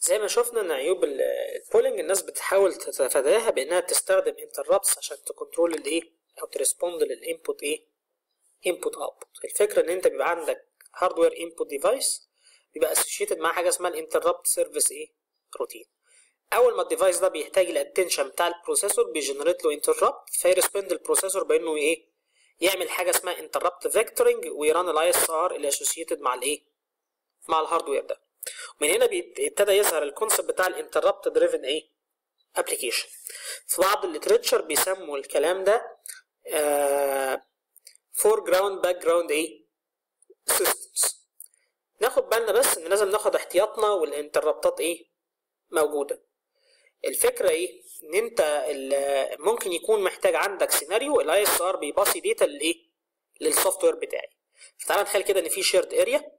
زي ما شفنا ان عيوب ال- البولينج الناس بتحاول تتفاداها بانها تستخدم انتربتس عشان تكنترول الايه او تريسبوند للانبوت ايه انبوت اوتبوت الفكره ان انت بيبقى عندك هاردوير انبوت ديفايس بيبقى اسوشيتد مع حاجه اسمها الانتربت سيرفيس ايه روتين اول ما الديفايس ده بيحتاج الاتنشن بتاع البروسيسور بيجنريت له انتربت فيرسبند البروسيسور بانه ايه يعمل حاجه اسمها انتربت فيكتورنج ويران الاي اس ار اللي اسوشيتد مع الايه مع الهاردوير ده من هنا بيت- ابتدى يظهر الكونسيبت بتاع الانتربت دريفن ايه ابلكيشن في بعض الليتريتشر بيسموا الكلام ده فور جراوند باك جراوند ايه سيستمز ناخد بالنا بس ان لازم ناخد احتياطنا والانتربتات ايه موجوده الفكره ايه ان انت ال- ممكن يكون محتاج عندك سيناريو الاي اس ار بيباصي داتا للايه للسوفت وير بتاعي فتعالى نتخيل كده ان في شيرد اريا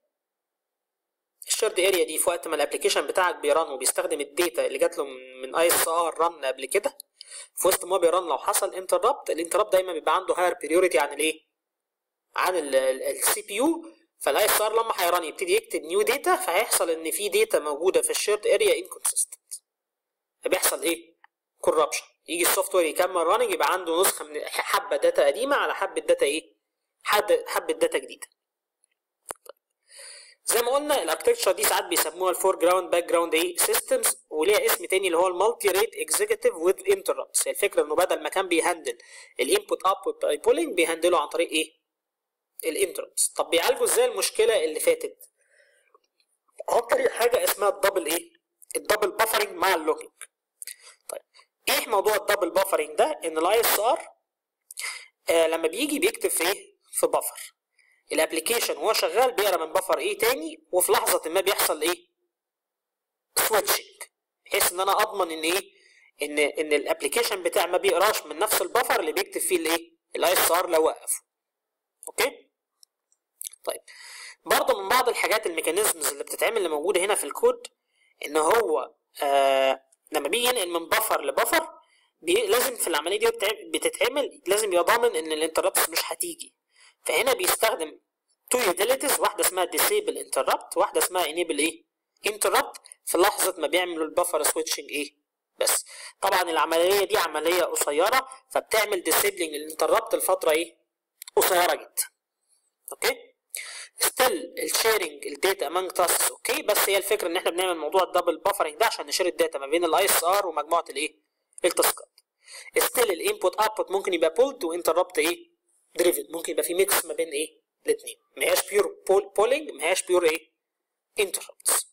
الشيرد اريا دي في وقت ما الابلكيشن بتاعك بيرن وبيستخدم الداتا اللي جات له من اي اس ار رن قبل كده في وسط ما هو بيرن لو حصل انتربت الانتربت دايما بيبقى عنده هاير بريوريتي عن الايه عن السي بي يو فالاي اس ار لما هيرن يبتدي يكتب نيو داتا فهيحصل ان في داتا موجوده في الشيرد اريا انكونسيستنت فبيحصل ايه كوربشن يجي السوفت وير يكمل راننج يبقى عنده نسخه من حبه داتا قديمه على حبه داتا ايه حد حبه داتا جديده زي ما قلنا الاركتكتشر دي ساعات بيسموها الفور جراوند باك جراوند ايه سيستمز وليها اسم تاني اللي هو المالتي ريت اكزيكتيف وذ انتربتس الفكره انه بدل ما كان بيهندل الانبوت اوتبوت باي بولينج بيهندله عن طريق ايه الانتربتس طب بيعالجوا ازاي المشكله اللي فاتت عن طريق حاجه اسمها الدبل ايه الدبل بافرنج مع اللوجينج طيب ايه موضوع الدبل بافرنج ده ان الاي اس ار لما بيجي بيكتب في ايه في بفر الابلكيشن وهو شغال بيقرا من بفر ايه تاني وفي لحظه ما بيحصل ايه سويتشنج بحيث ان انا اضمن ان ايه ان ان الابلكيشن بتاعي ما بيقراش من نفس البفر اللي بيكتب فيه الايه الاي اس ار لو وقفه اوكي طيب برضه من بعض الحاجات الميكانيزمز اللي بتتعمل اللي موجوده هنا في الكود ان هو آه لما بيجي ينقل من بفر لبفر بي لازم في العمليه دي بتتعمل- بتتعمل لازم يبقى ضامن ان الانتربتس مش هتيجي فهنا بيستخدم تو يوتيليتيز واحده اسمها disable interrupt واحده اسمها enable ايه interrupt في لحظه ما بيعملوا البفر سويتشنج ايه بس طبعا العمليه دي عمليه قصيره فبتعمل disabling الانتربت لفتره ايه قصيره جدا اوكي ستيل الشيرنج الداتا امونج تاسكس اوكي بس هي الفكره ان احنا بنعمل موضوع الدبل بافرنج ده عشان نشير الداتا ما بين الاي اس ار ومجموعه الايه التاسكات ستيل الانبوت اوتبوت ممكن يبقى بولد وانتربت ايه دريفن ممكن يبقى في ميكس ما بين ايه الاثنين ما هياش بيور بولينج ما هياش بيور ايه انتربتس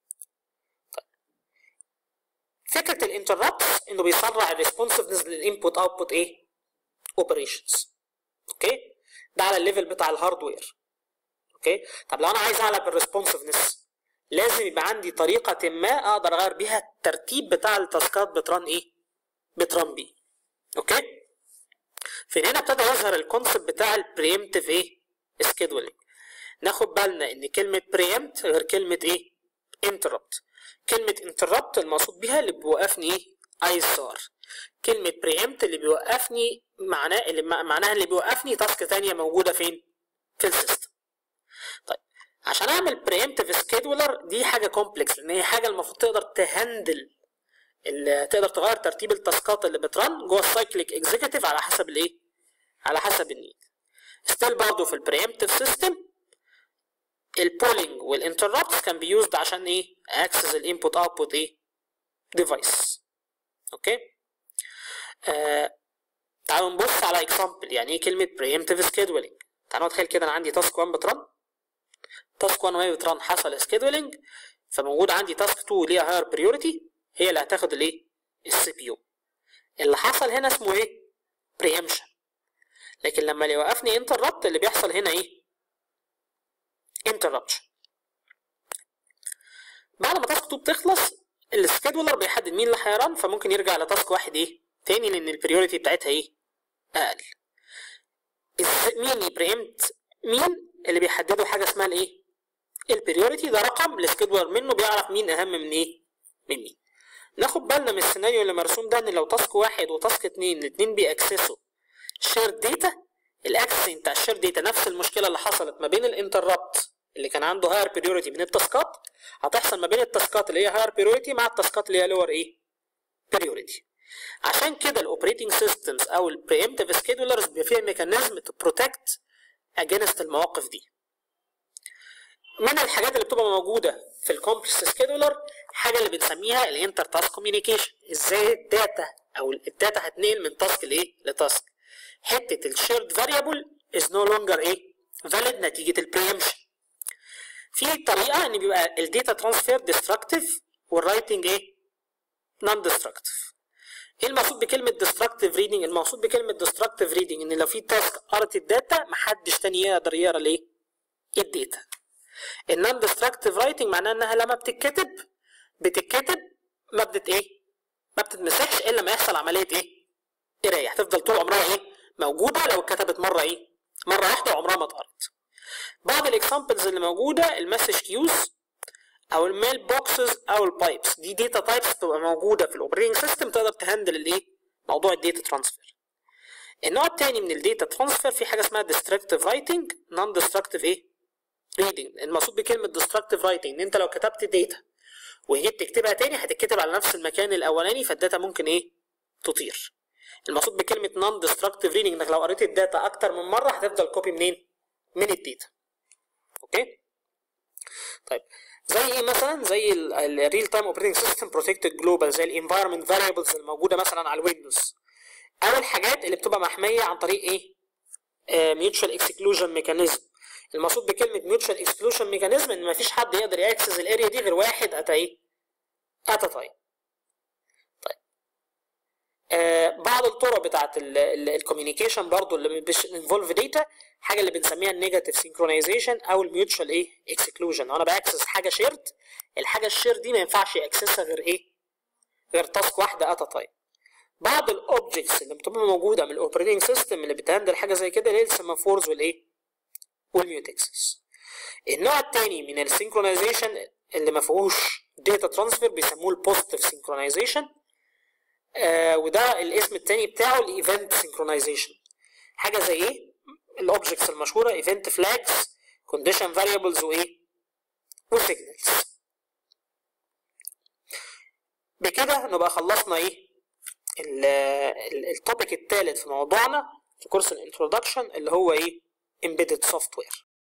فكره الانتربتس انه بيسرع الريسبونسفنس للانبوت اوتبوت ايه اوبريشنز اوكي ده على الليفل بتاع الهاردوير اوكي طب لو انا عايز اعلى بالريسبونسفنس لازم يبقى عندي طريقه ما اقدر اغير بيها الترتيب بتاع التاسكات بتران ايه بتران بيه اوكي في هنا ابتدى يظهر الكونسيبت بتاع البريمتيف ايه سكيدولينج ناخد بالنا ان كلمه بريمت غير كلمه ايه انتربت كلمه انتربت المقصود بيها اللي بيوقفني ايه اي اس ار كلمه بريمت اللي بيوقفني معناه اللي معناها اللي بيوقفني تاسك تانية موجوده فين في السيستم طيب عشان اعمل بريمتيف سكيدولر دي حاجه كومبلكس لان هي حاجه المفروض تقدر تهندل اللي تقدر تغير ترتيب التاسكات اللي بترن جوه السايكليك اكزيكتيف على حسب الايه على حسب النيد ستيل برضه في البريمتيف سيستم البولينج والانتربتس كان بيوزد عشان ايه اكسس الانبوت اوتبوت ايه ديفايس اوكي آه تعالوا نبص على اكزامبل يعني ايه كلمه بريمتيف سكيدولينج تعالوا نتخيل كده انا عندي تاسك 1 بترن تاسك 1 وهي بترن حصل سكيدولينج فموجود عندي تاسك 2 ليها هاير بريوريتي هي اللي هتاخد الايه السي بي يو اللي حصل هنا اسمه ايه بريمشن لكن لما اللي يوقفني انتربت اللي بيحصل هنا ايه انتربشن بعد ما تاسك 2 بتخلص السكيدولر بيحدد مين اللي هيرن فممكن يرجع لتاسك واحد ايه تاني لان البريوريتي بتاعتها ايه اقل إز- مين يبريمت مين اللي بيحددوا حاجه اسمها الايه البريوريتي ده رقم السكيدولر منه بيعرف مين اهم من ايه من مين ناخد بالنا من السيناريو اللي مرسوم ده ان لو تاسك واحد وتاسك اتنين الاتنين بيأكسسوا شير داتا الاكسس بتاع الشير داتا نفس المشكله اللي حصلت ما بين الانتربت اللي كان عنده هاير بريوريتي من التاسكات هتحصل ما بين التاسكات اللي هي هاير بريوريتي مع التاسكات اللي هي لور ايه بريوريتي عشان كده الاوبريتنج سيستمز او البريمتيف سكيدولرز بيبقى فيها ميكانيزم تو بروتكت اجينست المواقف دي من الحاجات اللي بتبقى موجوده في الكومبلكس سكيدولر حاجه اللي بنسميها الانتر تاسك كوميونيكيشن ازاي الداتا او الداتا هتنقل من تاسك لايه لتاسك حته الشيرد فاريبل از نو لونجر ايه فاليد نتيجه البريمشن في طريقه ان بيبقى الداتا ترانسفير ديستركتيف والرايتنج ايه نون ديستركتيف ايه المقصود بكلمه ديستركتيف ريدنج المقصود بكلمه ديستركتيف ريدنج ان لو في تاسك قرت الداتا محدش تاني يقدر يقرا الايه الداتا النون ديستركتيف رايتنج معناها انها لما بتتكتب بتتكتب ما بتت ايه ما بتتمسحش الا ما يحصل عمليه ايه قرايه هتفضل طول عمرها ايه موجوده لو اتكتبت مره ايه مره واحده وعمرها ما اتقرت بعض الاكزامبلز اللي موجوده المسج كيوز او الميل بوكسز او البايبس دي داتا تايبس بتبقى موجوده في الاوبريتنج سيستم تقدر تهندل الايه موضوع الداتا ترانسفير النوع الثاني من الداتا ترانسفير في حاجه اسمها ديستركتيف رايتنج نون ديستركتيف ايه ريدنج المقصود بكلمه ديستركتيف رايتنج ان انت لو كتبت داتا وجيت تكتبها تاني هتتكتب على نفس المكان الاولاني فالداتا ممكن ايه تطير المقصود بكلمه نون ديستركتيف ريدنج انك لو قريت الداتا اكتر من مره هتفضل كوبي منين من الداتا اوكي طيب زي ايه مثلا زي الريل تايم اوبريتنج سيستم بروتكتد جلوبال زي الانفايرمنت فاريبلز الموجوده مثلا على الويندوز او الحاجات اللي بتبقى محميه عن طريق ايه ميوتشوال اكسكلوجن ميكانيزم المقصود بكلمه ميوتشوال اكسكلوجن ميكانيزم ان مفيش حد يقدر ياكسس الاريا دي غير واحد ات ايه ات تايم طيب آه بعض الطرق بتاعت الكوميونيكيشن برضو اللي مش انفولف داتا حاجه اللي بنسميها النيجاتيف سينكرونايزيشن او الميوتشوال ايه اكسكلوجن وانا باكسس حاجه شيرد الحاجه الشير دي ما ينفعش ياكسسها غير ايه غير تاسك واحده ات تايم بعض الاوبجكتس اللي بتبقى موجوده من الاوبريتنج سيستم اللي بتهندل حاجه زي كده اللي هي السيمافورز والايه والميوتكسس النوع الثاني من السينكرونايزيشن اللي ما فيهوش داتا ترانسفير بيسموه البوزيتيف سينكرونايزيشن آه وده الاسم الثاني بتاعه الايفنت سينكرونايزيشن حاجه زي ايه الاوبجكتس المشهوره ايفنت فلاجز كونديشن فاريبلز وايه وسيجنالز بكده نبقى خلصنا ايه التوبيك الثالث في موضوعنا في كورس الانترودكشن اللي هو ايه embedded software